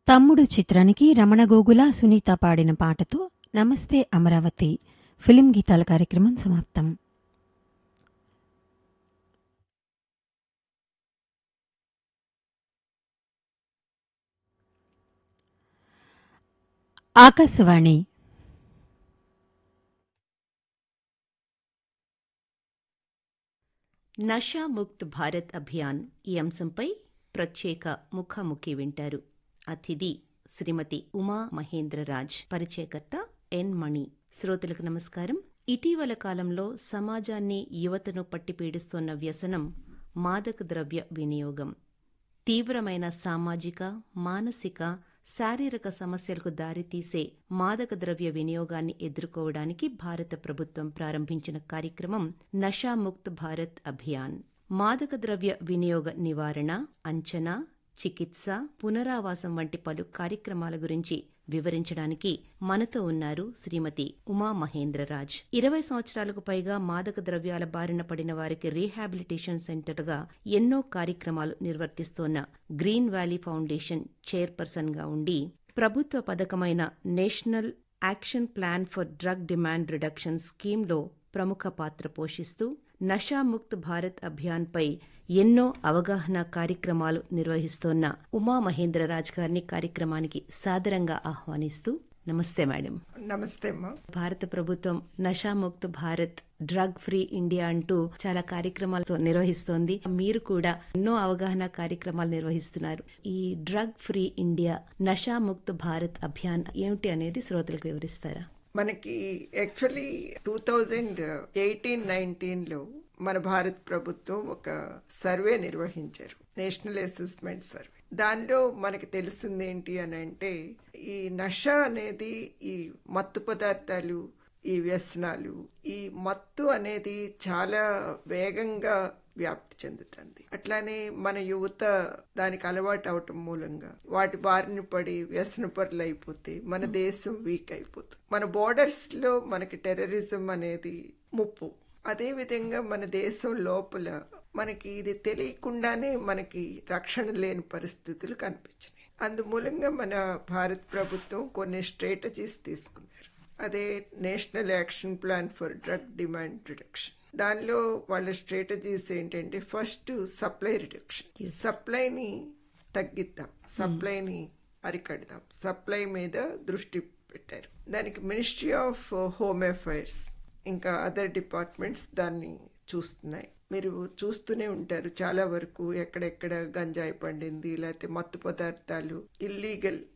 తమ్ముడు చిత్రానికి రమణ గోగుల సునీత పాడిన పాటతో నమస్తే అమరావతి ఫిలిం గీతాల కార్యక్రమం సమాప్తం ఆకాశవాణి నషా ముక్త్ భారత్ అభియాన్ ఈ అంశంపై ప్రత్యేక ముఖాముఖి వింటారు అతిథి శ్రీమతి ఉమా మహేంద్రరాజ్ పరిచయకర్త ఎన్ మణి శ్రోతలకు నమస్కారం ఇటీవల కాలంలో సమాజాన్ని యువతను పట్టిపీడిస్తోన్న వ్యసనం మాదక ద్రవ్య వినియోగం తీవ్రమైన సామాజిక మానసిక శారీరక సమస్యలకు దారితీసే మాదక ద్రవ్య వినియోగాన్ని ఎదుర్కోవడానికి భారత ప్రభుత్వం ప్రారంభించిన కార్యక్రమం నషాముక్త్ భారత్ అభియాన్ మాదక ద్రవ్య వినియోగ నివారణ అంచనా చికిత్స పునరావాసం వంటి పలు కార్యక్రమాల గురించి వివరించడానికి మనతో ఉన్నారు శ్రీమతి ఉమా మహేంద్రరాజ్ ఇరవై సంవత్సరాలకు పైగా మాదక ద్రవ్యాల బారిన పడిన వారికి రీహాబిలిటేషన్ సెంటర్గా ఎన్నో కార్యక్రమాలు నిర్వర్తిస్తోన్న గ్రీన్ వ్యాలీ ఫౌండేషన్ చైర్పర్సన్ గా ఉండి ప్రభుత్వ పథకమైన national action plan for drug demand reduction స్కీమ్లో ప్రముఖ పాత్ర పోషిస్తూ నషాముక్త్ భారత్ అభియాన్ పై ఎన్నో అవగాహన కార్యక్రమాలు నిర్వహిస్తోన్న ఉమా మహేంద్రరాజ్ గారిని కార్యక్రమానికి సాదరంగా ఆహ్వానిస్తూ నమస్తే మేడం నమస్తే అమ్మా భారత ప్రభుత్వం Nashamukt Bharat drug free India అంటూ చాలా కార్యక్రమాలు నిర్వహిస్తోంది మీరు కూడా ఎన్నో అవగాహన కార్యక్రమాలు నిర్వహిస్తున్నారు ఈ drug free India Nashamukt Bharat Abhiyan ఏమిటి అనేది శ్రోతలకు వివరిస్తారా మనకి actually two thousand eighteen nineteen లో మన భారత ప్రభుత్వం ఒక సర్వే నిర్వహించారు నేషనల్ అసెస్మెంట్ సర్వే దానిలో మనకి తెలిసింది ఏంటి అని అంటే ఈ నష అనేది ఈ మత్తు పదార్థాలు ఈ వ్యసనాలు ఈ మత్తు అనేది చాలా వేగంగా వ్యాప్తి చెందుతుంది అట్లానే మన యువత దానికి అలవాటు అవటం మూలంగా వాటి బారిన పడి వ్యసనపరులు అయిపోతే మన దేశం వీక్ అయిపోతుంది మన బోర్డర్స్ లో మనకి టెర్రరిజం అనేది ముప్పు అదే విధంగా మన దేశం లోపల మనకి ఇది తెలియకుండానే మనకి రక్షణ లేని పరిస్థితులు కనిపించినాయి అందుమూలంగా మన భారత ప్రభుత్వం కొన్ని స్ట్రాటజీస్ తీసుకున్నారు అదే national action plan for drug demand reduction దానిలో వాళ్ళ స్ట్రాటజీస్ ఏంటంటే ఫస్ట్ సప్లై రిడక్షన్ సప్లైని తగ్గిద్దాం సప్లైని అరికడదాం సప్లై మీద దృష్టి పెట్టారు దానికి మినిస్ట్రీ ఆఫ్ హోమ్ అఫైర్స్ ఇంకా అదర్ డిపార్ట్మెంట్స్ దాన్ని చూస్తున్నాయి మీరు చూస్తూనే ఉంటారు చాలా వరకు ఎక్కడెక్కడ గంజాయి పండింది లేకపోతే మత్తు పదార్థాలు ఇల్లీగల్